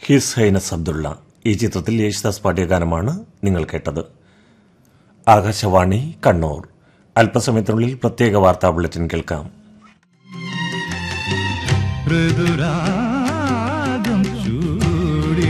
his highness Abdulla ഈ ചിത്രത്തിൽ യേശുദാസ് പാടിയ ഗാനമാണ് നിങ്ങൾ കേട്ടത് ആകാശവാണി കണ്ണൂർ അല്പസമയത്തിനുള്ളിൽ പ്രത്യേക വാർത്താ ബുള്ളറ്റിൻ കേൾക്കാം ഋതുരാഗം ചൂടി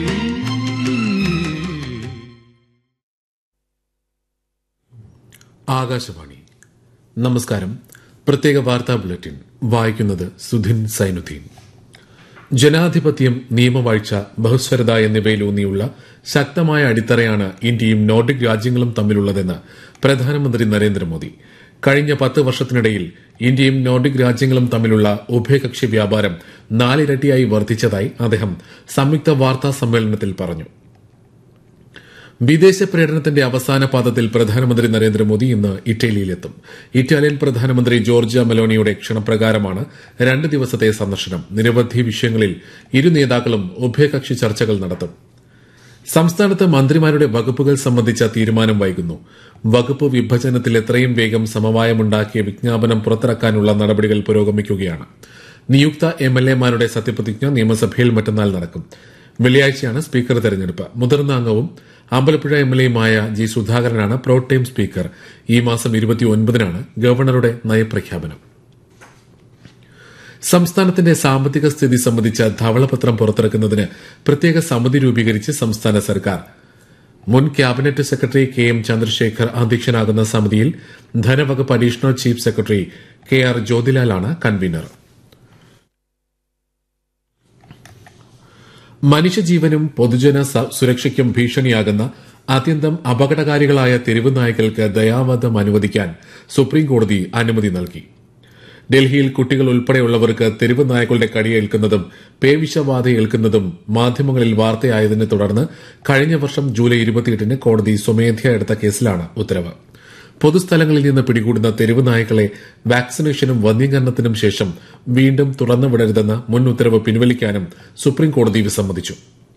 ആകാശവാണി നമസ്കാരം പ്രത്യേക വാർത്താ ബുള്ളറ്റിൻ വായിക്കുന്നത് സുധിൻ സൈനുദ്ദീൻ ജനാധിപത്യം നിയമവാഴ്ച ബഹുസ്വരത എന്നിവയിലൂന്നിയുള്ള ശക്തമായ അടിത്തറയാണ് ഇന്ത്യയും നോർഡിക് രാജ്യങ്ങളും തമ്മിലുള്ളതെന്ന് പ്രധാനമന്ത്രി നരേന്ദ്രമോദി കഴിഞ്ഞ പത്ത് വർഷത്തിനിടയിൽ ഇന്ത്യയും നോർഡിക് രാജ്യങ്ങളും തമ്മിലുള്ള ഉഭയകക്ഷി വ്യാപാരം നാലിരട്ടിയായി വർദ്ധിച്ചതായി അദ്ദേഹം സംയുക്ത വാർത്താ സമ്മേളനത്തിൽ പറഞ്ഞു വിദേശ പര്യടനത്തിന്റെ അവസാന പാദത്തിൽ പ്രധാനമന്ത്രി നരേന്ദ്രമോദി ഇന്ന് ഇറ്റലിയിലെത്തും ഇറ്റാലിയൻ പ്രധാനമന്ത്രി ജോർജിയ മെലോണിയുടെ ക്ഷണപ്രകാരമാണ് രണ്ട് ദിവസത്തെ സന്ദർശനം നിരവധി വിഷയങ്ങളിൽ ഇരു നേതാക്കളും ഉഭയകക്ഷി ചർച്ചകൾ നടത്തും സംസ്ഥാനത്ത് മന്ത്രിമാരുടെ വകുപ്പുകൾ സംബന്ധിച്ച തീരുമാനം വൈകുന്നു വകുപ്പ് വിഭജനത്തിൽ എത്രയും വേഗം സമവായമുണ്ടാക്കിയ വിജ്ഞാപനം പുറത്തിറക്കാനുള്ള നടപടികൾ പുരോഗമിക്കുകയാണ് നിയുക്ത എം എൽ എമാരുടെ സത്യപ്രതിജ്ഞ നിയമസഭയിൽ മറ്റന്നാൾ നടക്കും വെള്ളിയാഴ്ചയാണ് സ്പീക്കർ തെരഞ്ഞെടുപ്പ് മുതിർന്ന അംഗവും അമ്പലപ്പുഴ എം എൽ എയുമായ ജി സുധാകരനാണ് പ്രോട്ടൈം സ്പീക്കർ ഈ മാസം ഇരുപത്തിയൊൻപതിനാണ് ഗവർണറുടെ നയപ്രഖ്യാപനം സംസ്ഥാനത്തിന്റെ സാമ്പത്തിക സ്ഥിതി സംബന്ധിച്ച ധവളപത്രം പുറത്തിറക്കുന്നതിന് പ്രത്യേക സമിതി രൂപീകരിച്ച് സംസ്ഥാന സർക്കാർ മുൻ cabinet secretary K M Chandrasekhar അധ്യക്ഷനാകുന്ന സമിതിയിൽ ധനവകുപ്പ് additional chief secretary K R ജ്യോതിലാലാണ് കൺവീനർ മനുഷ്യജീവനും പൊതുജന സ- സുരക്ഷയ്ക്കും ഭീഷണിയാകുന്ന അത്യന്തം അപകടകാരികളായ തെരുവ് നായ്ക്കൾക്ക് ദയാവധം അനുവദിക്കാൻ സുപ്രീംകോടതി അനുമതി നൽകി ഡൽഹിയിൽ കുട്ടികൾ ഉൾപ്പെടെയുള്ളവർക്ക് തെരുവ് നായകളുടെ കടിയേൽക്കുന്നതും പേവിഷബാധ ഏൽക്കുന്നതും മാധ്യമങ്ങളിൽ വാർത്തയായതിനെ തുടർന്ന് കഴിഞ്ഞ വർഷം ജൂലൈ ഇരുപത്തിയെട്ടിന് കോടതി സ്വമേധയാ എടുത്ത കേസിലാണ് ഉത്തരവ് പൊതുസ്ഥലങ്ങളിൽ നിന്ന് പിടികൂടുന്ന തെരുവ് നായ്ക്കളെ വാക്സിനേഷനും വന്ധ്യീകരണത്തിനും ശേഷം വീണ്ടും തുറന്നു വിടരുതെന്ന മുൻ ഉത്തരവ് പിൻവലിക്കാനും സുപ്രീംകോടതി വിസമ്മതിച്ചു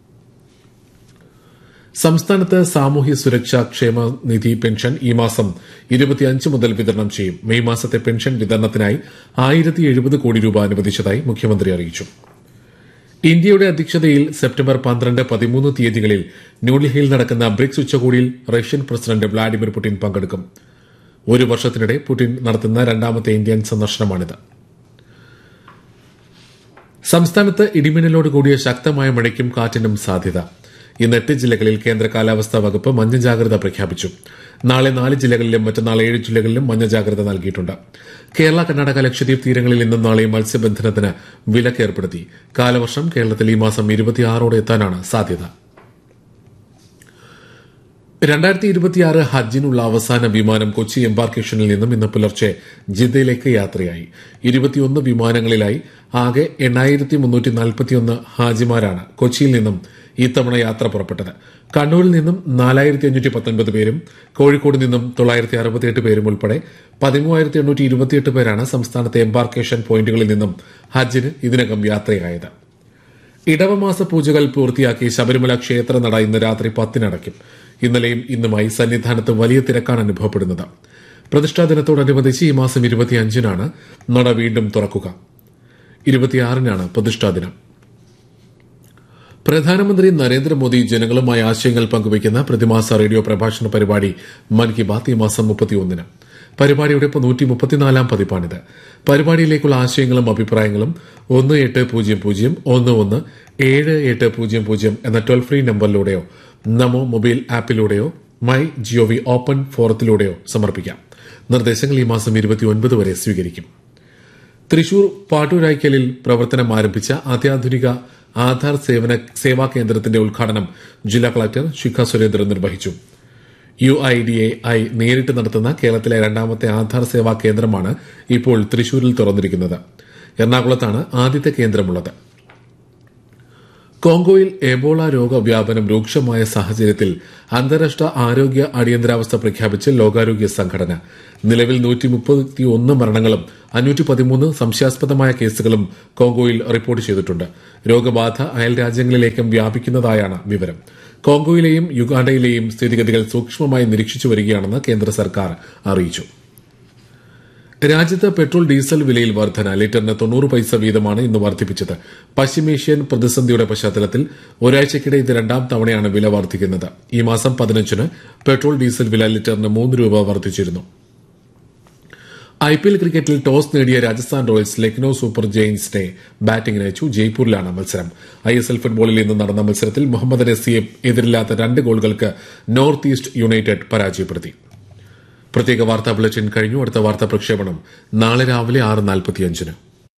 സംസ്ഥാനത്ത് സാമൂഹ്യ സുരക്ഷാ ക്ഷേമ നിധി പെൻഷൻ ഈ മാസം ഇരുപത്തിയഞ്ച് മുതൽ വിതരണം ചെയ്യും മെയ് മാസത്തെ പെൻഷൻ വിതരണത്തിനായി ആയിരത്തി എഴുപത് കോടി രൂപ അനുവദിച്ചതായി മുഖ്യമന്ത്രി അറിയിച്ചു ഇന്ത്യയുടെ അധ്യക്ഷതയിൽ സെപ്റ്റംബർ പന്ത്രണ്ട് പതിമൂന്ന് തീയതികളിൽ ന്യൂഡൽഹിയിൽ നടക്കുന്ന ബ്രിക്സ് ഉച്ചകോടിയിൽ റഷ്യൻ പ്രസിഡന്റ് വ്ളാഡിമിർ പുടിൻ പങ്കെടുക്കും ഒരു വർഷത്തിനിടെ പുടിൻ നടത്തുന്ന രണ്ടാമത്തെ ഇന്ത്യൻ സന്ദർശനമാണിത് സംസ്ഥാനത്ത് ഇടിമിന്നലോട് കൂടിയ ശക്തമായ മഴയ്ക്കും കാറ്റിനും സാധ്യത ഇന്ന് എട്ട് ജില്ലകളിൽ കേന്ദ്ര കാലാവസ്ഥാ വകുപ്പ് മഞ്ഞ ജാഗ്രത പ്രഖ്യാപിച്ചു നാളെ നാല് ജില്ലകളിലും മറ്റന്നാൾ ഏഴ് ജില്ലകളിലും മഞ്ഞ ജാഗ്രത നൽകിയിട്ടുണ്ട് കേരള കർണാടക ലക്ഷദ്വീപ് തീരങ്ങളിൽ ഇന്നും നാളെയും മത്സ്യബന്ധനത്തിന് വിലക്ക് ഏർപ്പെടുത്തി കാലവർഷം കേരളത്തിൽ ഈ മാസം ഇരുപത്തിയാറോടെ എത്താനാണ് സാധ്യത രണ്ടായിരത്തി ഇരുപത്തിയാറ് ഹജ്ജിനുള്ള അവസാന വിമാനം കൊച്ചി എംബാർക്കേഷനിൽ നിന്നും ഇന്ന് പുലർച്ചെ ജിദ്ദയിലേക്ക് യാത്രയായി ഇരുപത്തിയൊന്ന് വിമാനങ്ങളിലായി ആകെ എണ്ണായിരത്തി മുന്നൂറ്റി നാൽപ്പത്തിയൊന്ന് ഹാജിമാരാണ് കൊച്ചിയിൽ നിന്നും ഇത്തവണ യാത്ര പുറപ്പെട്ടത് കണ്ണൂരിൽ നിന്നും നാലായിരത്തി അഞ്ഞൂറ്റി പത്തൊൻപത് പേരും കോഴിക്കോട് നിന്നും തൊള്ളായിരത്തി അറുപത്തിയെട്ട് പേരും ഉൾപ്പെടെ പതിമൂവായിരത്തി എണ്ണൂറ്റി ഇരുപത്തിയെട്ട് പേരാണ് സംസ്ഥാനത്തെ എംബാർക്കേഷൻ പോയിന്റുകളിൽ നിന്നും ഹജ്ജിന് ഇതിനകം യാത്രയായത് ഇടവമാസ പൂജകൾ പൂർത്തിയാക്കി ശബരിമല ക്ഷേത്ര നട ഇന്ന് രാത്രി പത്തിനടയ്ക്കും ഇന്നലെയും ഇന്നുമായി സന്നിധാനത്ത് വലിയ തിരക്കാണ് അനുഭവപ്പെടുന്നത് പ്രതിഷ്ഠാ ദിനത്തോടനുബന്ധിച്ച് ഈ മാസം ഇരുപത്തിയഞ്ചിനാണ് നട വീണ്ടും തുറക്കുക ഇരുപത്തിയാറിനാണ് പ്രതിഷ്ഠാ ദിനം പ്രധാനമന്ത്രി നരേന്ദ്രമോദി ജനങ്ങളുമായി ആശയങ്ങൾ പങ്കുവയ്ക്കുന്ന പ്രതിമാസ റേഡിയോ പ്രഭാഷണ പരിപാടി മൻ കി ബാത്ത് ഈ മാസം മുപ്പത്തിയൊന്നിന് പരിപാടിയുടെ നൂറ്റി മുപ്പത്തിനാലാം പതിപ്പാണിത് പരിപാടിയിലേക്കുള്ള ആശയങ്ങളും അഭിപ്രായങ്ങളും ഒന്ന് എട്ട് പൂജ്യം പൂജ്യം ഒന്ന് ഒന്ന് ഏഴ് എട്ട് പൂജ്യം പൂജ്യം എന്ന ടോൾ ഫ്രീ നമ്പറിലൂടെയോ നമോ മൊബൈൽ ആപ്പിലൂടെയോ മൈ ജിഒവി ഓപ്പൺ ഫോറത്തിലൂടെയോ സമർപ്പിക്കാം നിർദ്ദേശങ്ങൾ ഈ മാസം ഇരുപത്തിയൊൻപത് വരെ സ്വീകരിക്കും തൃശൂർ പാട്ടൂരായ്ക്കലിൽ പ്രവർത്തനം ആരംഭിച്ച അത്യാധുനിക ആധാർ സേവന സേവാ കേന്ദ്രത്തിന്റെ ഉദ്ഘാടനം ജില്ലാ കളക്ടർ ശിഖ സുരേന്ദ്രൻ നിർവഹിച്ചു U I D A I നേരിട്ട് നടത്തുന്ന കേരളത്തിലെ രണ്ടാമത്തെ ആധാർ സേവാ കേന്ദ്രമാണ് ഇപ്പോൾ തൃശൂരിൽ തുറന്നിരിക്കുന്നത് എറണാകുളത്താണ് ആദ്യത്തെ കേന്ദ്രമുള്ളത് കോങ്കോയിൽ എബോള രോഗവ്യാപനം രൂക്ഷമായ സാഹചര്യത്തിൽ അന്താരാഷ്ട്ര ആരോഗ്യ അടിയന്തരാവസ്ഥ പ്രഖ്യാപിച്ച് ലോകാരോഗ്യ സംഘടന നിലവിൽ നൂറ്റി മുപ്പത്തിയൊന്ന് മരണങ്ങളും അഞ്ഞൂറ്റി പതിമൂന്ന് സംശയാസ്പദമായ കേസുകളും കോങ്കോയിൽ റിപ്പോർട്ട് ചെയ്തിട്ടുണ്ട് രോഗബാധ അയൽ രാജ്യങ്ങളിലേക്കും വ്യാപിക്കുന്നതായാണ് വിവരം കോങ്കോയിലെയും യുഗാണ്ടയിലെയും സ്ഥിതിഗതികൾ സൂക്ഷ്മമായി നിരീക്ഷിച്ചു വരികയാണെന്ന് കേന്ദ്ര സർക്കാർ അറിയിച്ചു രാജ്യത്ത് പെട്രോൾ ഡീസൽ വിലയിൽ വർധന ലിറ്ററിന് തൊണ്ണൂറ് പൈസ വീതമാണ് ഇന്ന് വർദ്ധിപ്പിച്ചത് പശ്ചിമേഷ്യൻ പ്രതിസന്ധിയുടെ പശ്ചാത്തലത്തിൽ ഒരാഴ്ചയ്ക്കിടെ ഇത് രണ്ടാം തവണയാണ് വില വർദ്ധിക്കുന്നത് ഈ മാസം പതിനഞ്ചിന് പെട്രോൾ ഡീസൽ വില ലിറ്ററിന് മൂന്ന് രൂപ വർദ്ധിച്ചിരുന്നു ഐ പി എൽ ക്രിക്കറ്റിൽ ടോസ് നേടിയ രാജസ്ഥാൻ റോയൽസ് ലക്നൌ സൂപ്പർ ജെയിൻസിനെ ബാറ്റിംഗിന് അയച്ചു ജയ്പൂരിലാണ് മത്സരം ഐ എസ് എൽ ഫുട്ബോളിൽ ഇന്ന് നടന്ന മത്സരത്തിൽ മുഹമ്മദ് നസിയെ എതിരില്ലാത്ത രണ്ട് ഗോളുകൾക്ക് നോർത്ത് ഈസ്റ്റ് യുണൈറ്റഡ് പരാജയപ്പെടുത്തി പ്രത്യേക വാർത്താ ബുള്ളറ്റിൻ കഴിഞ്ഞു അടുത്ത വാർത്താ പ്രക്ഷേപണം നാളെ രാവിലെ ആറ് നാൽപ്പത്തിയഞ്ചിന്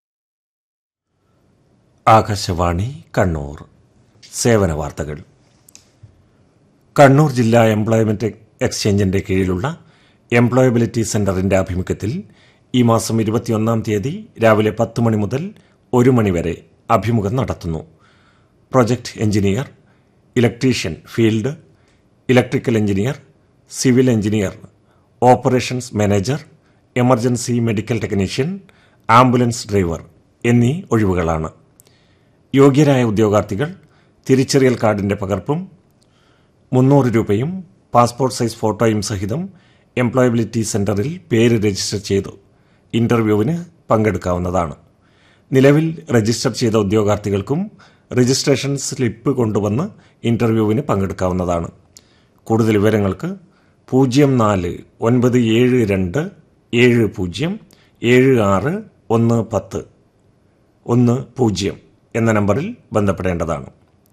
ആകാശവാണി കണ്ണൂർ സേവന വാർത്തകൾ കണ്ണൂർ ജില്ലാ എംപ്ലോയ്മെന്റ് എക്സ്ചേഞ്ചിന്റെ കീഴിലുള്ള എംപ്ലോയബിലിറ്റി സെന്ററിന്റെ ആഭിമുഖ്യത്തിൽ ഈ മാസം ഇരുപത്തിയൊന്നാം തീയതി രാവിലെ പത്ത് മണി മുതൽ ഒരു മണിവരെ അഭിമുഖം നടത്തുന്നു project engineer electrician field electrical engineer civil engineer operations manager emergency medical technician ambulance driver എന്നീ ഒഴിവുകളാണ് യോഗ്യരായ ഉദ്യോഗാർത്ഥികൾ തിരിച്ചറിയൽ കാർഡിന്റെ പകർപ്പും മുന്നൂറ് രൂപയും പാസ്പോർട്ട് സൈസ് ഫോട്ടോയും സഹിതം എംപ്ലോയബിലിറ്റി സെന്ററിൽ പേര് രജിസ്റ്റർ ചെയ്തു ഇന്റർവ്യൂവിന് പങ്കെടുക്കാവുന്നതാണ് നിലവിൽ രജിസ്റ്റർ ചെയ്ത ഉദ്യോഗാർത്ഥികൾക്കും രജിസ്ട്രേഷൻ സ്ലിപ്പ് കൊണ്ടുവന്ന് ഇന്റർവ്യൂവിന് പങ്കെടുക്കാവുന്നതാണ് കൂടുതൽ വിവരങ്ങൾക്ക് പൂജ്യം നാല് ഒൻപത് ഏഴ് രണ്ട് ഏഴ് പൂജ്യം ഏഴ് ആറ് ഒന്ന് പത്ത് ഒന്ന് പൂജ്യം എന്ന നമ്പറിൽ ബന്ധപ്പെടേണ്ടതാണ്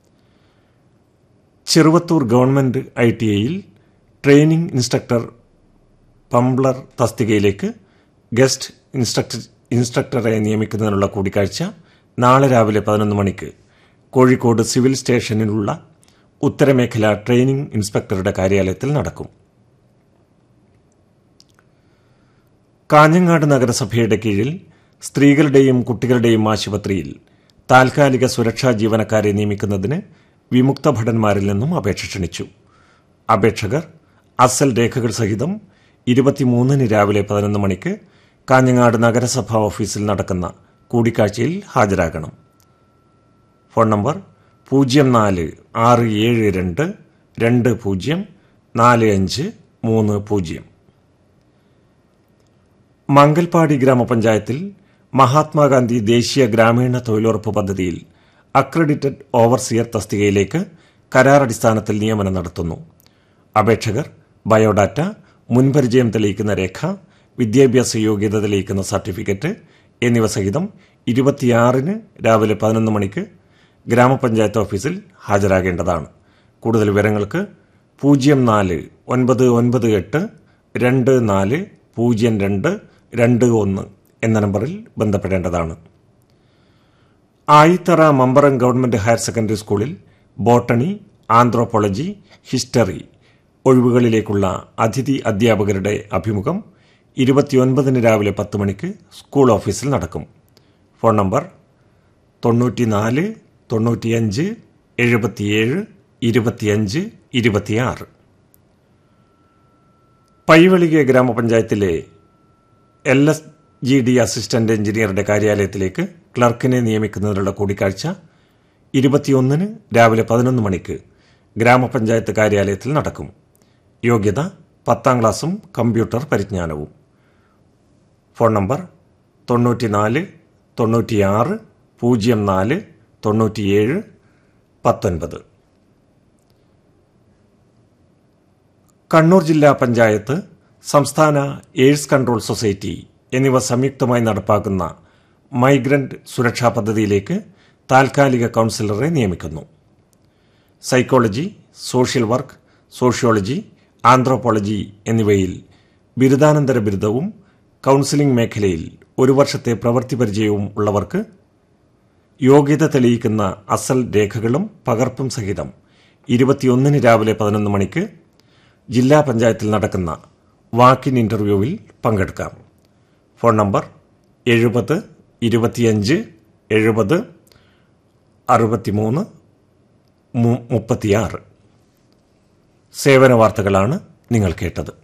ചെറുവത്തൂർ ഗവൺമെന്റ് ഐ ടി ഐയിൽ ട്രെയിനിംഗ് ഇൻസ്ട്രക്ടർ പംബ്ലർ തസ്തികയിലേക്ക് ഗസ്റ്റ് ഇൻസ്ട്രക്ടർ ഇൻസ്ട്രക്ടറെ നിയമിക്കുന്നതിനുള്ള കൂടിക്കാഴ്ച നാളെ രാവിലെ പതിനൊന്ന് മണിക്ക് കോഴിക്കോട് സിവിൽ സ്റ്റേഷനിലുള്ള ഉത്തരമേഖല ട്രെയിനിംഗ് ഇൻസ്പെക്ടറുടെ കാര്യാലയത്തിൽ നടക്കും കാഞ്ഞങ്ങാട് നഗരസഭയുടെ കീഴിൽ സ്ത്രീകളുടെയും കുട്ടികളുടെയും ആശുപത്രിയിൽ താൽക്കാലിക സുരക്ഷാ ജീവനക്കാരെ നിയമിക്കുന്നതിന് വിമുക്ത ഭടന്മാരിൽ നിന്നും അപേക്ഷ ക്ഷണിച്ചു അപേക്ഷകർ അസൽ രേഖകൾ സഹിതം ഇരുപത്തിമൂന്നിന് രാവിലെ പതിനൊന്ന് മണിക്ക് കാഞ്ഞങ്ങാട് നഗരസഭാ ഓഫീസിൽ നടക്കുന്ന കൂടിക്കാഴ്ചയിൽ ഹാജരാകണം ഫോൺ നമ്പർ പൂജ്യം നാല് ആറ് ഏഴ് രണ്ട് രണ്ട് പൂജ്യം നാല് അഞ്ച് മൂന്ന് പൂജ്യം മംഗൽപാടി ഗ്രാമപഞ്ചായത്തിൽ മഹാത്മാഗാന്ധി ദേശീയ ഗ്രാമീണ തൊഴിലുറപ്പ് പദ്ധതിയിൽ അക്രഡിറ്റഡ് ഓവർസിയർ തസ്തികയിലേക്ക് കരാറടിസ്ഥാനത്തിൽ നിയമനം നടത്തുന്നു അപേക്ഷകർ ബയോഡാറ്റ മുൻപരിചയം തെളിയിക്കുന്ന രേഖ വിദ്യാഭ്യാസ യോഗ്യത തെളിയിക്കുന്ന സർട്ടിഫിക്കറ്റ് എന്നിവ സഹിതം ഇരുപത്തിയാറിന് രാവിലെ പതിനൊന്ന് മണിക്ക് ഗ്രാമപഞ്ചായത്ത് ഓഫീസിൽ ഹാജരാകേണ്ടതാണ് കൂടുതൽ വിവരങ്ങൾക്ക് പൂജ്യം നാല് ഒൻപത് ഒൻപത് എട്ട് രണ്ട് നാല് പൂജ്യം രണ്ട് രണ്ട് ഒന്ന് എന്ന നമ്പറിൽ ബന്ധപ്പെടേണ്ടതാണ് Ayithara Mambaram government higher secondary സ്കൂളിൽ ബോട്ടണി ആന്ത്രോപോളജി ഹിസ്റ്ററി ഒഴിവുകളിലേക്കുള്ള അതിഥി അധ്യാപകരുടെ അഭിമുഖം ഇരുപത്തിയൊൻപതിന് രാവിലെ പത്ത് മണിക്ക് സ്കൂൾ ഓഫീസിൽ നടക്കും ഫോൺ നമ്പർ തൊണ്ണൂറ്റിനാല് തൊണ്ണൂറ്റിയഞ്ച് എഴുപത്തിയേഴ് ഇരുപത്തിയഞ്ച് ഇരുപത്തിയാറ് പൈവളിക ഗ്രാമപഞ്ചായത്തിലെ L S G D assistant എഞ്ചിനീയറുടെ കാര്യാലയത്തിലേക്ക് ക്ലർക്കിനെ നിയമിക്കുന്നതിനുള്ള കൂടിക്കാഴ്ച ഇരുപത്തിയൊന്നിന് രാവിലെ പതിനൊന്ന് മണിക്ക് ഗ്രാമപഞ്ചായത്ത് കാര്യാലയത്തിൽ നടക്കും യോഗ്യത പത്താം ക്ലാസും കമ്പ്യൂട്ടർ പരിജ്ഞാനവും ഫോൺ നമ്പർ തൊണ്ണൂറ്റിനാല് തൊണ്ണൂറ്റിയാറ് പൂജ്യം നാല് തൊണ്ണൂറ്റിയേഴ് പത്തൊൻപത് കണ്ണൂർ ജില്ലാ പഞ്ചായത്ത് സംസ്ഥാന എയ്ഡ്സ് കൺട്രോൾ സൊസൈറ്റി എന്നിവ സംയുക്തമായി നടപ്പാക്കുന്ന മൈഗ്രന്റ് സുരക്ഷാ പദ്ധതിയിലേക്ക് താൽക്കാലിക കൌൺസിലറെ നിയമിക്കുന്നു psychology social work sociology anthropology എന്നിവയിൽ ബിരുദാനന്തര ബിരുദവും കൌൺസിലിംഗ് മേഖലയിൽ ഒരു വർഷത്തെ പ്രവൃത്തി പരിചയവും ഉള്ളവർക്ക് യോഗ്യത തെളിയിക്കുന്ന അസൽ രേഖകളും പകർപ്പും സഹിതം ഇരുപത്തിയൊന്നിന് രാവിലെ പതിനൊന്ന് മണിക്ക് ജില്ലാ പഞ്ചായത്തിൽ നടക്കുന്ന വാക്കിൻ ഇന്റർവ്യൂവിൽ പങ്കെടുക്കാം ഫോൺ നമ്പർ എഴുപത് ഇരുപത്തിയഞ്ച് എഴുപത് അറുപത്തിമൂന്ന് മുപ്പത്തിയാറ് സേവന വാർത്തകളാണ് നിങ്ങൾ കേട്ടത്